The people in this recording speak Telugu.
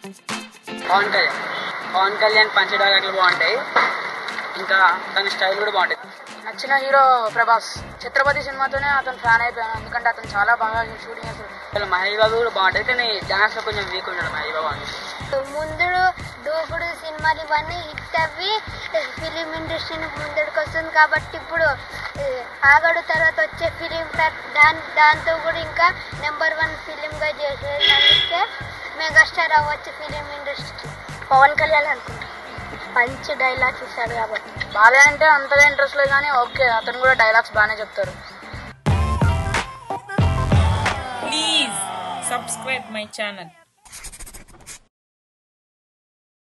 పవన్ కళ్యాణ్ పవన్ కళ్యాణ్ పంచ డైలాగులు బాగుంటాయి ఇంకా తన స్టైల్ కూడా బాగుంటుంది నచ్చిన హీరో ప్రభాస్ ఛత్రపతి సినిమాతోనే అతను ఫ్యాన్ అయిపోయాను ఎందుకంటే అతను చాలా బాగా షూటింగ్ చేస్తాడు అసలు మహేష్ బాబు కూడా బాగుంటుంది కానీ డాన్స్ లో కొంచెం వీక్ ఉంటాడు మహేష్ బాబు అని ముందు దూకుడు సినిమాలు ఇవన్నీ హిట్ అవ్వి ఫిలిం ఇండస్ట్రీని ముందడికి వస్తుంది కాబట్టి ఇప్పుడు ఏ, ఆగడు తర్వాత వచ్చే ఫిలిం దాని దాంతో కూడా ఇంకా నెంబర్ వన్ ఫిలింగా చేసేది అందుకే మెగాస్టార్ అవ్వచ్చు ఫిలిం ఇండస్ట్రీ పవన్ కళ్యాణ్ అనుకుంటా మంచి డైలాగ్స్ ఇస్తాడు కాబట్టి బాగా అంటే అంతగా ఇంట్రెస్ట్ లేదు కానీ ఓకే అతను కూడా డైలాగ్స్ బాగానే చెప్తారు Please subscribe my channel.